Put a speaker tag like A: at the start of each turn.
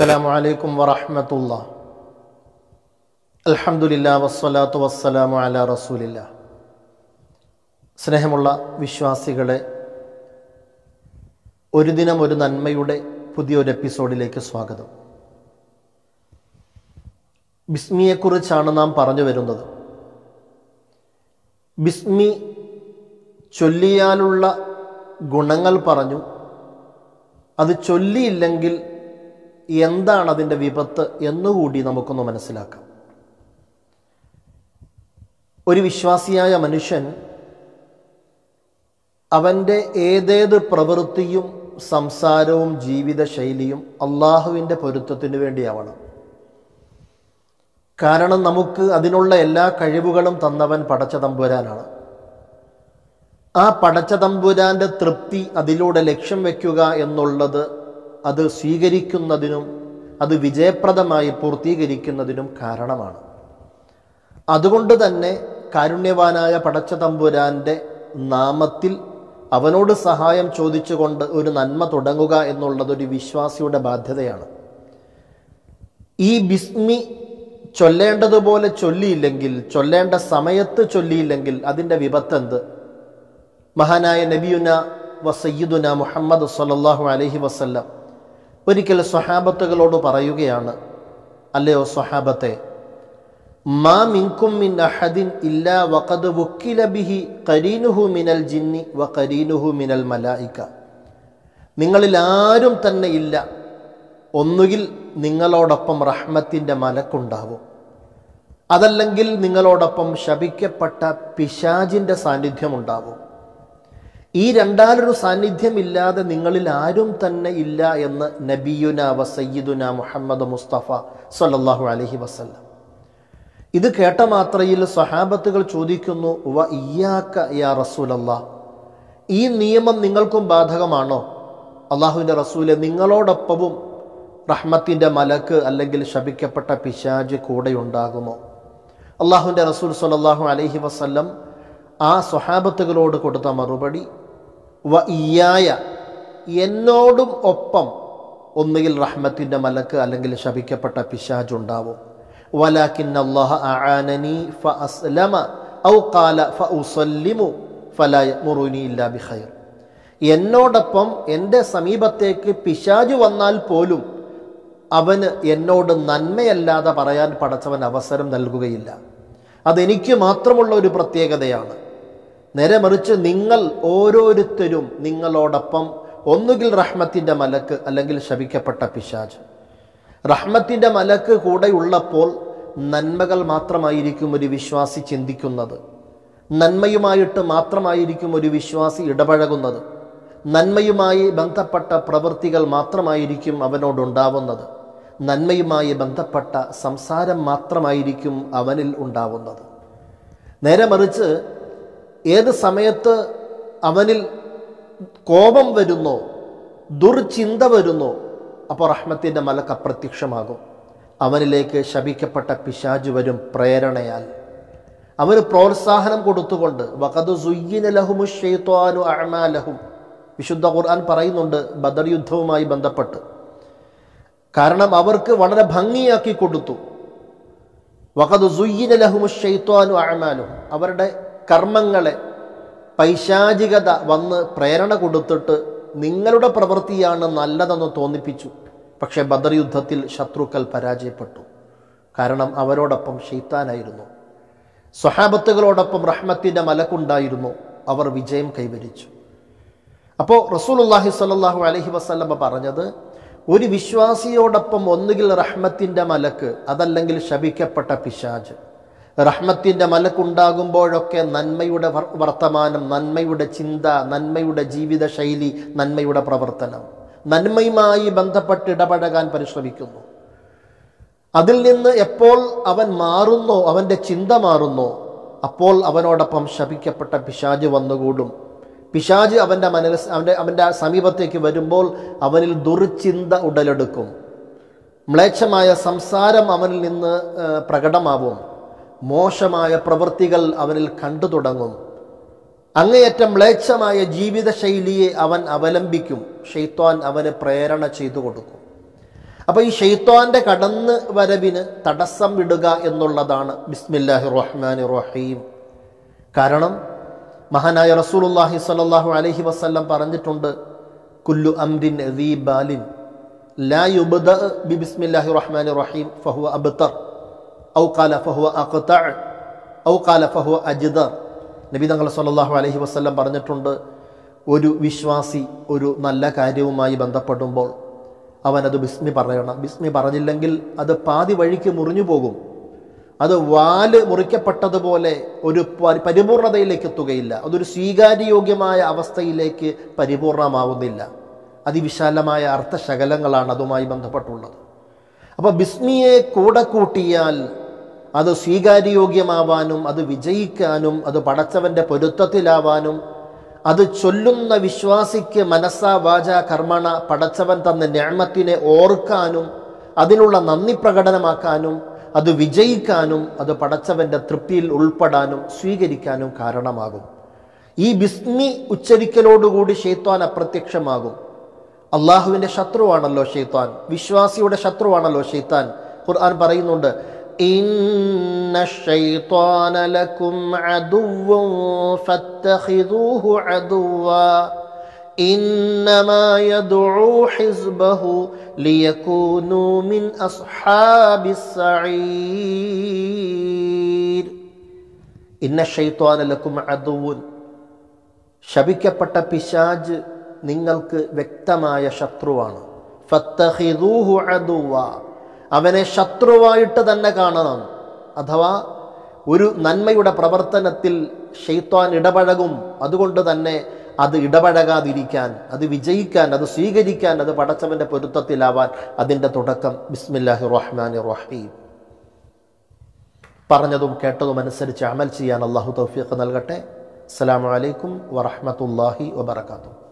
A: السلام عليكم ورحمة الله الحمد لله والصلاة والسلام على رسول الله സ്നേഹമുള്ള വിശ്വാസികളെ ഒരു ദിനം ഒരു നന്മയുടെ പുതിയൊരു എപ്പിസോഡിലേക്ക് സ്വാഗതം ബിസ്മിയെക്കുറിച്ചാണ് നാം പറഞ്ഞു വരുന്നത് ബിസ്മി ചൊല്ലിയാലുള്ള ഗുണങ്ങൾ പറഞ്ഞു അത് ചൊല്ലിയില്ലെങ്കിൽ എന്താണ് അതിൻ്റെ വിപത്ത് എന്നുകൂടി നമുക്കൊന്ന് മനസ്സിലാക്കാം ഒരു വിശ്വാസിയായ മനുഷ്യൻ അവൻ്റെ ഏതേത് പ്രവൃത്തിയും സംസാരവും ജീവിതശൈലിയും അള്ളാഹുവിൻ്റെ പൊരുത്തത്തിനു വേണ്ടിയാവണം കാരണം നമുക്ക് അതിനുള്ള എല്ലാ കഴിവുകളും തന്നവൻ പടച്ച തമ്പുരാനാണ് ആ പടച്ച തമ്പുരാൻ്റെ തൃപ്തി അതിലൂടെ ലക്ഷ്യം വയ്ക്കുക എന്നുള്ളത് അത് സ്വീകരിക്കുന്നതിനും അത് വിജയപ്രദമായി പൂർത്തീകരിക്കുന്നതിനും കാരണമാണ് അതുകൊണ്ട് തന്നെ കാരുണ്യവാനായ പടച്ച തമ്പുരാൻ്റെ നാമത്തിൽ അവനോട് സഹായം ചോദിച്ചുകൊണ്ട് ഒരു നന്മ തുടങ്ങുക എന്നുള്ളത് ഒരു വിശ്വാസിയുടെ ബാധ്യതയാണ് ഈ ബിസ്മി ചൊല്ലേണ്ടതുപോലെ ചൊല്ലിയില്ലെങ്കിൽ ചൊല്ലേണ്ട സമയത്ത് ചൊല്ലിയില്ലെങ്കിൽ അതിൻ്റെ വിപത്തെന്ത് മഹാനായ നബിയുന വസയ്യിദുന മുഹമ്മദ് സല്ലല്ലാഹു അലൈഹി വസല്ലം ഒരിക്കൽ സ്വഹാബത്തുകളോട് പറയുകയാണ് അല്ലയോ സ്വഹാബത്തെ മാ മിൻകും മിൻ അഹദിൻ ഇല്ലാ വഖദ് വുക്കില ബിഹി ഖരീനുഹു മിനൽ ജിന്നി വ ഖരീനുഹു മിനൽ മലായിക നിങ്ങളിൽ ആരും തന്നെ ഇല്ല ഒന്നുകിൽ നിങ്ങളോടൊപ്പം റഹ്മത്തിൻ്റെ മലക്കുണ്ടാവും അതല്ലെങ്കിൽ നിങ്ങളോടൊപ്പം ശപിക്കപ്പെട്ട പിശാജിൻ്റെ സാന്നിധ്യമുണ്ടാവും ഈ രണ്ടാലൊരു സാന്നിധ്യമില്ലാതെ നിങ്ങളിൽ ആരും തന്നെ ഇല്ല എന്ന് നബിയുന വസയ്യിദുന മുഹമ്മദ് മുസ്തഫ സല്ലല്ലാഹു അലൈഹി വസല്ലം ഇത് കേട്ട മാത്രയിൽ സഹാബത്തുകൾ ചോദിക്കുന്നു വ ഇയാക്ക യാ റസൂലല്ലാ ഈ നിയമം നിങ്ങൾക്കും ബാധകമാണോ അള്ളാഹുവിൻ്റെ റസൂലെ നിങ്ങളോടൊപ്പവും റഹ്മത്തിൻ്റെ മലക്ക് അല്ലെങ്കിൽ ശപിക്കപ്പെട്ട പിശാജ് കൂടെ ഉണ്ടാകുമോ അള്ളാഹുവിൻ്റെ റസൂൽ സല്ലല്ലാഹു അലൈഹി വസല്ലം ആ സ്വഹാബത്തുകളോട് കൊടുത്ത മറുപടി വ ഇയായ എന്നോടും ഒപ്പം ഒന്നുകിൽ റഹ്മത്തിൻ്റെ മലക്ക് അല്ലെങ്കിൽ ശപിക്കപ്പെട്ട പിശാജ് ഉണ്ടാവും ولكن الله أعانني فأسلم أو قال فأسلم فلا يأمرني إلا بخير എന്നോടൊപ്പം എൻ്റെ സമീപത്തേക്ക് പിശാജ് വന്നാൽ പോലും അവന് എന്നോട് നന്മയല്ലാതെ പറയാൻ പടച്ചവൻ അവസരം നൽകുകയില്ല അതെനിക്ക് മാത്രമുള്ള ഒരു പ്രത്യേകതയാണ് നേരെ മറിച്ച് നിങ്ങൾ ഓരോരുത്തരും നിങ്ങളോടൊപ്പം ഒന്നുകിൽ റഹ്മത്തിൻ്റെ മലക്ക് അല്ലെങ്കിൽ ശപിക്കപ്പെട്ട പിശാജ് റഹ്മത്തിൻ്റെ മലക്ക് കൂടെ ഉള്ളപ്പോൾ നന്മകൾ മാത്രമായിരിക്കും ഒരു വിശ്വാസി ചിന്തിക്കുന്നത് നന്മയുമായിട്ട് മാത്രമായിരിക്കും ഒരു വിശ്വാസി ഇടപഴകുന്നത് നന്മയുമായി ബന്ധപ്പെട്ട പ്രവൃത്തികൾ മാത്രമായിരിക്കും അവനോടുണ്ടാവുന്നത് നന്മയുമായി ബന്ധപ്പെട്ട സംസാരം മാത്രമായിരിക്കും അവനിൽ ഉണ്ടാവുന്നത് നേരെ മറിച്ച് ഏത് സമയത്ത് അവനിൽ കോപം വരുന്നോ ദുർചിന്ത വരുന്നോ അപ്പോൾ റഹ്മത്തിൻ്റെ മലക്ക് അപ്രത്യക്ഷമാകും അവനിലേക്ക് ശപിക്കപ്പെട്ട പിശാജ് വരും പ്രേരണയാൽ അവന് പ്രോത്സാഹനം കൊടുത്തുകൊണ്ട് വഖദ് സുയ്യിനലഹുമു ഷെയ്ത്വാനു അഹമാലഹും വിശുദ്ധ ഖുർആൻ പറയുന്നുണ്ട് ബദർ യുദ്ധവുമായി ബന്ധപ്പെട്ട് കാരണം അവർക്ക് വളരെ ഭംഗിയാക്കി കൊടുത്തു വഖദ് സുയ്യിനലഹുമു ഷെയ്ത്വാനു അഹമാലഹും അവരുടെ കർമ്മങ്ങളെ പൈശാചികത വന്ന് പ്രേരണ കൊടുത്തിട്ട് നിങ്ങളുടെ പ്രവൃത്തിയാണ് നല്ലതെന്ന് തോന്നിപ്പിച്ചു പക്ഷേ ബദർ യുദ്ധത്തിൽ ശത്രുക്കൾ പരാജയപ്പെട്ടു കാരണം അവരോടൊപ്പം ഷെയ്ത്താനായിരുന്നു സ്വഹാബത്തുകളോടൊപ്പം റഹ്മത്തിൻ്റെ മലക്കുണ്ടായിരുന്നു അവർ വിജയം കൈവരിച്ചു അപ്പോൾ റസൂലുല്ലാഹി സ്വല്ലല്ലാഹു അലൈഹി വസല്ലമ പറഞ്ഞത് ഒരു വിശ്വാസിയോടൊപ്പം ഒന്നുകിൽ റഹ്മത്തിൻ്റെ മലക്ക് അതല്ലെങ്കിൽ ശപിക്കപ്പെട്ട പിശാജ് റഹ്മത്തിൻ്റെ മലക്കുണ്ടാകുമ്പോഴൊക്കെ നന്മയുടെ വർത്തമാനം നന്മയുടെ ചിന്ത നന്മയുടെ ജീവിത ശൈലി നന്മയുടെ പ്രവർത്തനം നന്മയുമായി ബന്ധപ്പെട്ട് ഇടപഴകാൻ പരിശ്രമിക്കുന്നു അതിൽ നിന്ന് എപ്പോൾ അവൻ മാറുന്നോ അവൻ്റെ ചിന്ത മാറുന്നോ അപ്പോൾ അവനോടൊപ്പം ശപിക്കപ്പെട്ട പിശാജ് വന്നുകൂടും പിശാജ് അവൻ്റെ മനസ് അവൻ്റെ അവൻ്റെ സമീപത്തേക്ക് വരുമ്പോൾ അവനിൽ ദുർചിന്ത ഉടലെടുക്കും മ്ലേച്ഛമായ സംസാരം അവനിൽ നിന്ന് പ്രകടമാവും മോശമായ പ്രവൃത്തികൾ അവനിൽ കണ്ടു തുടങ്ങും അങ്ങേയറ്റം മ്ലേച്ഛമായ ജീവിതശൈലിയെ അവൻ അവലംബിക്കും ഷെയ്ത്വാൻ അവന് പ്രേരണ ചെയ്തു കൊടുക്കും അപ്പോൾ ഈ ഷെയ്ത്താൻ്റെ കടന്ന് വരവിന് തടസ്സം വിടുക എന്നുള്ളതാണ് ബിസ്മില്ലാഹി റഹ്മാൻ റഹീം കാരണം മഹാനായ റസൂലുല്ലാഹി സ്വല്ലല്ലാഹു അലൈഹി വസല്ലം പറഞ്ഞിട്ടുണ്ട് കുല്ലു അംരിൻ ബാലിൻ ലാ യുബ്ദ ബി ബിസ്മില്ലാഹി റഹ്മാൻ റഹീം ഫഹുവ അബ്തർ ഔ ഖാല ഫഹുവ അഖ്തഅ ഔ ഖാല ഫഹുവ അജ്ദർ നബി തങ്ങൾ സല്ലല്ലാഹു അലൈഹി വസല്ലം പറഞ്ഞിട്ടുണ്ട് ഒരു വിശ്വാസി ഒരു നല്ല കാര്യവുമായി ബന്ധപ്പെടുമ്പോൾ അവനത് ബിസ്മി പറയണം ബിസ്മി പറഞ്ഞില്ലെങ്കിൽ അത് പാതി വഴിക്ക് മുറിഞ്ഞു പോകും അത് വാല് മുറിക്കപ്പെട്ടതുപോലെ ഒരു പരി- പരിപൂർണതയിലേക്ക് എത്തുകയില്ല അതൊരു സ്വീകാര്യയോഗ്യമായ അവസ്ഥയിലേക്ക് പരിപൂർണമാവുന്നില്ല അതിവിശാലമായ അർത്ഥശകലങ്ങളാണ് അതുമായി ബന്ധപ്പെട്ടുള്ളത് അപ്പോൾ ബിസ്മിയെ കൂടെ കൂട്ടിയാൽ അത് സ്വീകാര്യയോഗ്യമാവാനും അത് വിജയിക്കാനും അത് പടച്ചവന്റെ പൊരുത്തത്തിലാവാനും അത് ചൊല്ലുന്ന വിശ്വാസിക്ക് മനസ്സ വാച കർമ്മണ പടച്ചവൻ തന്ന ഞാമത്തിനെ ഓർക്കാനും അതിനുള്ള നന്ദി പ്രകടനമാക്കാനും അത് വിജയിക്കാനും അത് പടച്ചവന്റെ തൃപ്തിയിൽ ഉൾപ്പെടാനും സ്വീകരിക്കാനും കാരണമാകും ഈ ബിസ്മി ഉച്ചരിക്കലോടുകൂടി ഷെയ്ത്താൻ അപ്രത്യക്ഷമാകും അള്ളാഹുവിന്റെ ശത്രുവാണല്ലോ ഷെയ്ത്താൻ വിശ്വാസിയുടെ ശത്രുവാണല്ലോ ഷെയ്ത്താൻ ഖുർആൻ പറയുന്നുണ്ട് ഇന്ന الشيطان لكم عدو فاتخذوه عدوا إنما يدعو حزبه ليكونوا من أصحاب السعير ഇന്ന ഷെയ്ത്വാന ലക്കും അദുവുൻ ശപിക്കപ്പെട്ട പിശാജ് നിങ്ങൾക്ക് വ്യക്തമായ ശത്രുവാണ് ഫത്തഹിദൂഹു അദുവ അവനെ ശത്രുവായിട്ട് തന്നെ കാണണം അഥവാ ഒരു നന്മയുടെ പ്രവർത്തനത്തിൽ ഷെയ്ത്വാൻ ഇടപഴകും അതുകൊണ്ട് തന്നെ അത് ഇടപഴകാതിരിക്കാൻ അത് വിജയിക്കാൻ അത് സ്വീകരിക്കാൻ അത് പടച്ചവന്റെ പൊരുത്തത്തിലാവാൻ അതിൻ്റെ തുടക്കം ബിസ്മില്ലാഹി റഹ്മാൻ റഹീം പറഞ്ഞതും കേട്ടതും അനുസരിച്ച് അമൽ ചെയ്യാൻ അള്ളാഹു തൗഫീഖ് നൽകട്ടെ അസ്സലാമു അലൈക്കും വറഹ്മത്തുള്ളാഹി വബറകാതുഹു